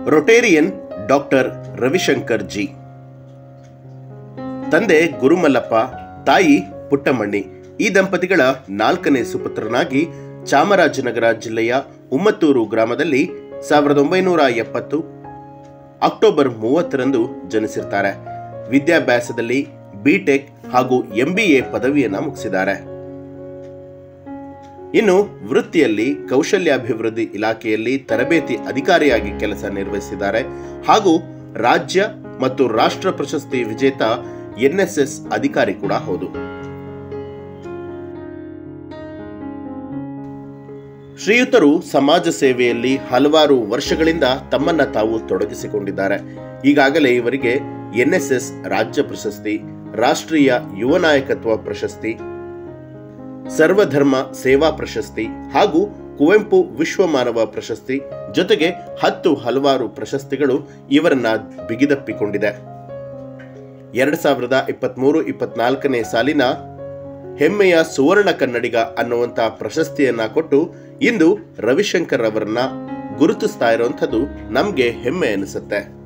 Rotarian doctor Ravishankar G ತಂದೆ ಗುರುಮಲ್ಲಪ್ಪ ತಾಯಿ ಪುಟ್ಟಮಣ್ಣಿ ಈ ದಂಪತಿಗಳ ನಾಲ್ಕನೇ ಸುಪುತ್ರನಾಗಿ ಚಾಮರಾಜನಗರ ಜಿಲ್ಲೆಯ ಉಮ್ಮತ್ತೂರು ಗ್ರಾಮದಲ್ಲಿ ಸಾವಿರದ ಒಂಬೈನೂರ ಎಪ್ಪತ್ತು ಅಕ್ಟೋಬರ್ ಮೂವತ್ತರಂದು ಜನಿಸಿರ್ತಾರೆ ವಿದ್ಯಾಭ್ಯಾಸದಲ್ಲಿ ಬಿಟೆಕ್ ಹಾಗೂ ಎಂಬಿಎ ಪದವಿಯನ್ನ ಮುಗಿಸಿದ್ದಾರೆ ಇನ್ನು ವೃತ್ತಿಯಲ್ಲಿ ಕೌಶಲ್ಯಾಭಿವೃದ್ಧಿ ಇಲಾಖೆಯಲ್ಲಿ ತರಬೇತಿ ಅಧಿಕಾರಿಯಾಗಿ ಕೆಲಸ ನಿರ್ವಹಿಸಿದ್ದಾರೆ ಹಾಗೂ ರಾಜ್ಯ ಮತ್ತು ರಾಷ್ಟ್ರ ಪ್ರಶಸ್ತಿ ವಿಜೇತ ಎನ್ಎಸ್ಎಸ್ ಅಧಿಕಾರಿ ಕೂಡ ಹೌದು ಶ್ರೀಯುತರು ಸಮಾಜ ಸೇವೆಯಲ್ಲಿ ಹಲವಾರು ವರ್ಷಗಳಿಂದ ತಮ್ಮನ್ನ ತಾವು ತೊಡಗಿಸಿಕೊಂಡಿದ್ದಾರೆ ಈಗಾಗಲೇ ಇವರಿಗೆ ಎನ್ಎಸ್ಎಸ್ ರಾಜ್ಯ ಪ್ರಶಸ್ತಿ ರಾಷ್ಟ್ರೀಯ ಯುವ ನಾಯಕತ್ವ ಪ್ರಶಸ್ತಿ ಸರ್ವಧರ್ಮ ಸೇವಾ ಪ್ರಶಸ್ತಿ ಹಾಗೂ ಕುವೆಂಪು ವಿಶ್ವ ಮಾನವ ಪ್ರಶಸ್ತಿ ಜೊತೆಗೆ ಹತ್ತು ಹಲವಾರು ಪ್ರಶಸ್ತಿಗಳು ಇವರನ್ನ ಬಿಗಿದಪ್ಪಿಕೊಂಡಿದೆ ಎರಡ್ ಸಾವಿರದ ಇಪ್ಪತ್ಮೂರು ಇಪ್ಪತ್ನಾಲ್ಕನೇ ಸಾಲಿನ ಹೆಮ್ಮೆಯ ಸುವರ್ಣ ಕನ್ನಡಿಗ ಅನ್ನುವಂತ ಪ್ರಶಸ್ತಿಯನ್ನ ಕೊಟ್ಟು ಇಂದು ರವಿಶಂಕರ್ ಅವರನ್ನ ಗುರುತಿಸ್ತಾ ಇರುವಂಥದ್ದು ನಮ್ಗೆ ಹೆಮ್ಮೆ ಅನಿಸುತ್ತೆ